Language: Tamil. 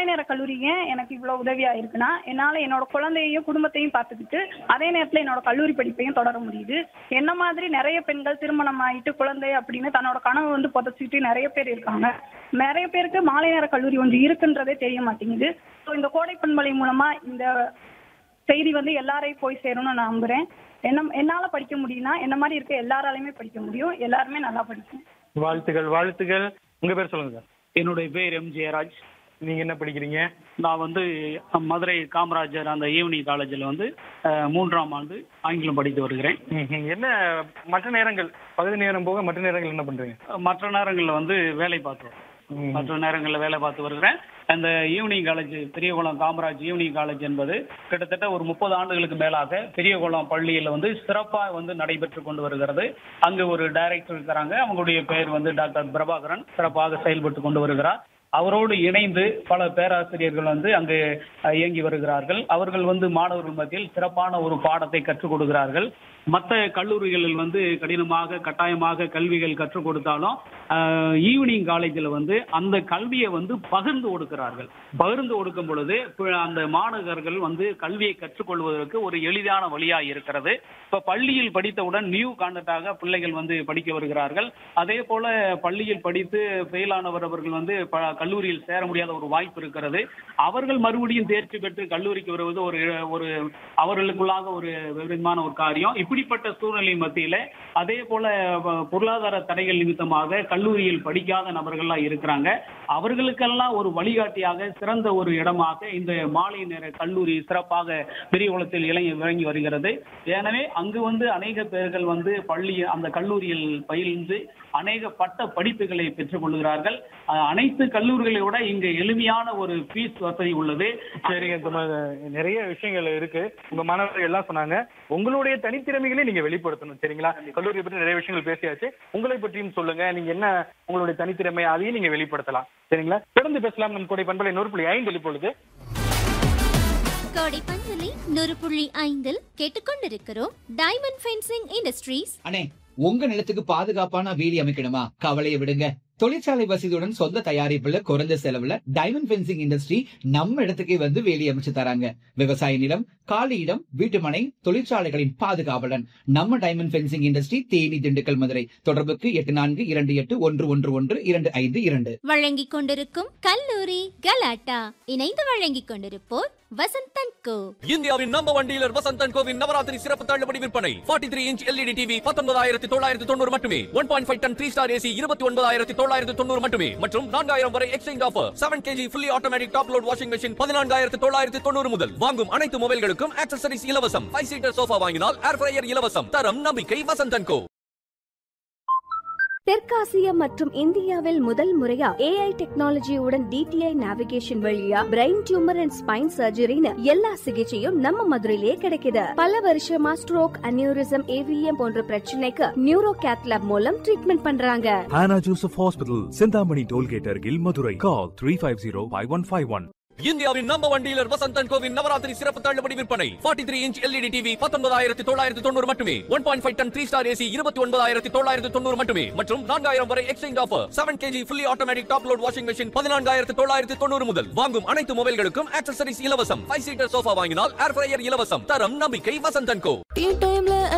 நேர கல்லூரி ஏன் எனக்கு இவ்வளவு உதவியா இருக்குன்னா என்னால என்னோட குழந்தையையும் குடும்பத்தையும் பார்த்துக்கிட்டு அதே நேரத்துல என்னோட கல்லூரி படிப்பையும் தொடர முடியுது என்ன மாதிரி நிறைய பெண்கள் திருமணம் ஆயிட்டு குழந்தை அப்படின்னு தன்னோட கனவு வந்து புதைச்சிட்டு நிறைய பேர் இருக்காங்க நிறைய பேருக்கு மாலை நேர கல்லூரி ஒன்று இருக்குன்றதே தெரிய மாட்டேங்குது ஸோ இந்த கோடை பண்பலை மூலமா இந்த செய்தி வந்து எல்லாரையும் போய் சேரும்னு நான் நம்புறேன் என்ன என்னால படிக்க முடியும்னா என்ன மாதிரி இருக்க எல்லாராலையுமே படிக்க முடியும் எல்லாருமே நல்லா படிக்கும் வாழ்த்துக்கள் வாழ்த்துக்கள் உங்க பேர் சொல்லுங்க சார் என்னுடைய பேர் எம் ஜெயராஜ் நீங்க என்ன படிக்கிறீங்க நான் வந்து மதுரை காமராஜர் அந்த ஈவினிங் காலேஜில் வந்து அஹ், மூன்றாம் ஆண்டு ஆங்கிலம் படித்து வருகிறேன் ம்ஹும். என்ன மற்ற நேரங்கள் பகுதி நேரம் போக மற்ற நேரங்கள் என்ன பண்றீங்க மற்ற நேரங்களில் வந்து வேலை பார்க்குறோம் ம். மற்ற நேரங்களில் வேலை பார்த்து வருகிறேன் அந்த evening college Periyakulam Kamaraj evening college என்பது கிட்டத்தட்ட ஒரு முப்பது ஆண்டுகளுக்கு மேலாக பெரியகுளம் பள்ளியில் வந்து சிறப்பாக வந்து நடைபெற்று கொண்டு வருகிறது அங்கு ஒரு டைரக்டர் இருக்கிறாங்க அவங்களுடைய பெயர் வந்து டாக்டர் பிரபாகரன் சிறப்பாக செயல்பட்டு கொண்டு வருகிறார் அவரோடு இணைந்து பல பேராசிரியர்கள் வந்து அங்கு அஹ், இயங்கி வருகிறார்கள் அவர்கள் வந்து மாணவர்கள் மத்தியில் சிறப்பான ஒரு பாடத்தை கற்றுக் கொடுக்கிறார்கள் மற்ற கல்லூரிகளில் வந்து கடினமாக கட்டாயமாக கல்விகள் கற்றுக் கொடுத்தாலும் ஆஹ், ஈவினிங் காலேஜில் வந்து அந்த கல்வியை வந்து பகிர்ந்து கொடுக்கிறார்கள் பகிர்ந்து கொடுக்கும் பொழுது பு- அந்த மாணவர்கள் வந்து கல்வியை கற்றுக்கொள்வதற்கு ஒரு எளிதான வழியா இருக்கிறது இப்ப பள்ளியில் படித்தவுடன் நியூ கான்டக்டாக பிள்ளைகள் வந்து படிக்க வருகிறார்கள் அதே போல பள்ளியில் படித்து ஃபெயிலானவர் அவர்கள் வந்து ப- கல்லூரியில் சேர முடியாத ஒரு வாய்ப்பு இருக்கிறது அவர்கள் மறுபடியும் தேர்ச்சி பெற்று கல்லூரிக்கு வருவது ஒரு ஒரு அவர்களுக்குள்ளாக ஒரு விதமான ஒரு காரியம் இப்படிப்பட்ட சூழ்நிலை மத்தியில அதே போல ப- பொருளாதார தடைகள் நிமித்தமாக கல்லூரியில் படிக்காத நபர்கள்லாம் இருக்கிறாங்க அவர்களுக்கெல்லாம் ஒரு வழிகாட்டியாக சிறந்த ஒரு இடமாக இந்த மாலை நேர கல்லூரி சிறப்பாக பெரியகுளத்தில் இளைஞ விளங்கி வருகிறது எனவே அங்கு வந்து அநேக பேர்கள் வந்து பள்ளி அந்த கல்லூரியில் பயின்று அநேக பட்ட படிப்புகளை பெற்றுக் கொள்கிறார்கள் அஹ், அனைத்து கல்லூரிகளை விட இங்கு எளிமையான ஒரு ஃபீஸ் வசதி உள்ளது சரிங்க சும்மா நிறைய விஷயங்கள் இருக்கு உங்க மாணவர்கள் எல்லாம் சொன்னாங்க உங்களுடைய தனித்திறமைகளை நீங்க வெளிப்படுத்தணும் சரிங்களா கல்லூரி பற்றி நிறைய விஷயங்கள் பேசியாச்சு உங்களை பற்றியும் சொல்லுங்க நீங்க என்ன உங்களுடைய தனித்திறமை அதையும் நீங்க வெளிப்படுத்தலாம் சரிங்களா தொடர்ந்து பேசலாம் நம் கோடை பண்பலை நூறு புள்ளி ஐந்து இப்பொழுது கோடை பந்தலி நூறு புள்ளி ஐந்தில் கேட்டுக்கொண்டிருக்கிறோம் டைமண்ட் ஃபென்சிங் இண்டஸ்ட்ரீஸ் அண்ணே உங்க நிலத்துக்கு பாதுகாப்பான வேலி அமைக்கணுமா கவலையை விடுங்க தொழிற்சாலை வசதியுடன் சொந்த தயாரிப்புல குறைஞ்ச செலவுல டைமண்ட் ஃபென்சிங் இண்டஸ்ட்ரி நம்ம இடத்துக்கே வந்து வேலி அமைச்சு தராங்க விவசாய நிலம் காலி இடம் வீட்டுமனை தொழிற்சாலைகளின் பாதுகாவலன் நம்ம diamond fencing industry Theni Dindigul Madurai தொடர்புக்கு எட்டு நான்கு இரண்டு எட்டு ஒன்று ஒன்று ஒன்று இரண்டு ஐந்து இரண்டு வழங்கிக் கொண்டிருக்கும் கல்லூரி கலாட்டா இணைந்து வழங்கிக் கொண்டிருப்போர் வசந்தன் கோ இந்தியாவின் நம்பர் ஒன் டீலர் வசந்தன் கோவின் நவராத்திரி சிறப்பு தள்ளுபடி விற்பனை 43 த்ரீ இன்ச் எல்இடி டிவி பத்தொன்பதாயிரத்தி தொள்ளாயிரத்தி தொண்ணூறு மட்டுமே one point five ton three star AC இருபத்தி ஒன்பதாயிரத்தி தொள்ளாயிரத்தி தொண்ணூறு மட்டுமே மற்றும் நான்காயிரம் வரை exchange offer seven KG fully automatic top load washing machine பதினான்காயிரத்தி தொள்ளாயிரத்தி தொண்ணூறு முதல் வாங்கும் அனைத்து மொபைல்களுக்கும் ஆக்சசரிஸ் இலவசம் ஃபைவ் சீட்டர் சோஃபா வாங்கினால் ஏர் ஃப்ரையர் இலவசம் தரம் நம்பிக்கை வசந்தன் கோ தெற்காசியா மற்றும் இந்தியாவில் முதல் முறையா ஏஐ டெக்னாலஜியுடன் டிடிஐ நேவிகேஷன் வழியா பிரெயின் டியூமர் அண்ட் ஸ்பைன் சர்ஜரின்னு எல்லா சிகிச்சையும் நம்ம மதுரையிலே கிடைக்குது பல வருஷமா ஸ்ட்ரோக் அனியூரிசம் ஏவிஎம் போன்ற பிரச்சனைக்கு நியூரோ கேத்லாப் மூலம் ட்ரீட்மெண்ட் பண்றாங்க Hannah Joseph Hospital, Sindhamani Tollgate Argil, Madurai. Call 350-5151. இந்தியாவின் நம்பர் ஒன் டீலர் வசந்தன் கோவின் நவராத்திரி சிறப்பு தள்ளுபடி விற்பனை 43 த்ரீ இன்ச் எல்இடி டிவி பத்தொன்பதாயிரத்தி தொள்ளாயிரத்தி தொண்ணூறு மட்டுமே one point five ton three star AC இருபத்தி ஒன்பதாயிரத்தி தொள்ளாயிரத்தி தொண்ணூறு மட்டுமே மற்றும் நான்காயிரம் வரை exchange offer seven KG fully automatic top load washing machine பதினான்காயிரத்தி தொள்ளாயிரத்தி தொண்ணூறு முதல் வாங்கும் அனைத்து மொபைல்களுக்கும் ஆக்சசரிஸ் இலவசம் ஃபைவ் சீட்டர் சோஃபா வாங்கினால் ஏர் ஃப்ரையர் இலவசம் தரம் நம்பிக்கை வசந்தன் கோ டீ டைம்ல